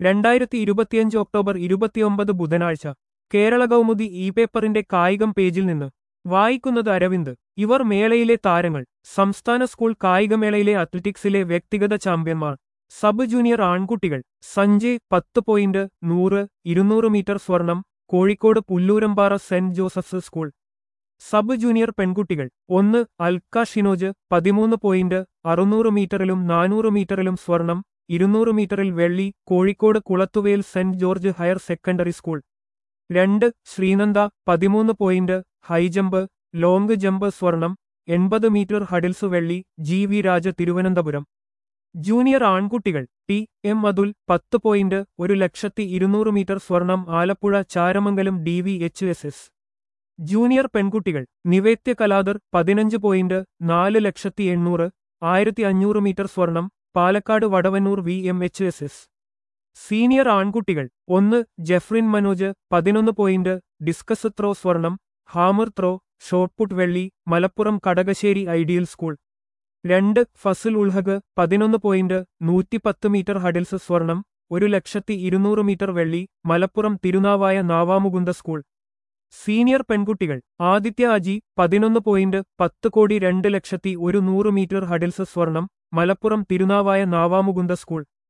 രണ്ടായിരത്തി ഇരുപത്തിയഞ്ച് ഒക്ടോബർ ഇരുപത്തിയൊമ്പത് ബുധനാഴ്ച കേരള കൗമുദി ഇ പേപ്പറിന്റെ കായികം പേജിൽ നിന്ന് വായിക്കുന്നത് അരവിന്ദ് ഇവർ മേളയിലെ താരങ്ങൾ സംസ്ഥാന സ്കൂൾ കായികമേളയിലെ അത്ലറ്റിക്സിലെ വ്യക്തിഗത ചാമ്പ്യന്മാർ സബ് ജൂനിയർ ആൺകുട്ടികൾ സഞ്ജയ് പത്ത് പോയിന്റ് നൂറ് ഇരുന്നൂറ് മീറ്റർ സ്വർണം Kozhikode Pullurampara saint Joseph's school sub junior പെൺകുട്ടികൾ ഒന്ന് അൽക്ക ഷിനോജ് പതിമൂന്ന് പോയിന്റ് അറുന്നൂറ് മീറ്ററിലും നാനൂറ് മീറ്ററിലും സ്വർണം ഇരുന്നൂറ് മീറ്ററിൽ വെള്ളി Kozhikode Kulathuvel saint George higher secondary school രണ്ട് ശ്രീനന്ദ പതിമൂന്ന് പോയിന്റ് ഹൈജമ്പ് ലോങ് ജമ്പ് സ്വർണം എൺപത് മീറ്റർ ഹഡിൽസ് വെള്ളി G V Raja Thiruvananthapuram junior ആൺകുട്ടികൾ ടി എം അതുൽ പത്ത് പോയിന്റ് ഒരു ലക്ഷത്തി ഇരുന്നൂറ് മീറ്റർ സ്വർണം Alappuzha Charamangalam D V H S S junior പെൺകുട്ടികൾ നിവേത്യ കലാദർ പതിനഞ്ച് പോയിന്റ് നാല് ലക്ഷത്തി എണ്ണൂറ് ആയിരത്തി അഞ്ഞൂറ് മീറ്റർ സ്വർണം Palakkad Vadavannur V M H S S senior ആൺകുട്ടികൾ ഒന്ന് ജെഫ്രിൻ മനോജ് പതിനൊന്ന് പോയിന്റ് ഡിസ്കസ് ത്രോ സ്വർണം ഹാമർ ത്രോ ഷോട്ട്പുട്ട് വെള്ളി മലപ്പുറം കടകശ്ശേരി ഐഡിയൽ സ്കൂൾ രണ്ട് ഫസുൽ ഉൾഹഗ് പതിനൊന്ന് പോയിന്റ് നൂറ്റിപ്പത്ത് മീറ്റർ ഹഡിൽസ് സ്വർണം ഒരു ലക്ഷത്തി ഇരുന്നൂറ് മീറ്റർ വെള്ളി മലപ്പുറം തിരുനാവായ നാവാമുകുന്ദ സ്കൂൾ സീനിയർ പെൺകുട്ടികൾ ആദിത്യ അജി പതിനൊന്ന് പോയിന്റ് പത്ത് കോടി രണ്ട് ലക്ഷത്തി ഒരു നൂറ് മീറ്റർ ഹഡിൽസ് സ്വർണം മലപ്പുറം തിരുനാവായ നാവാമുകുന്ദ സ്കൂൾ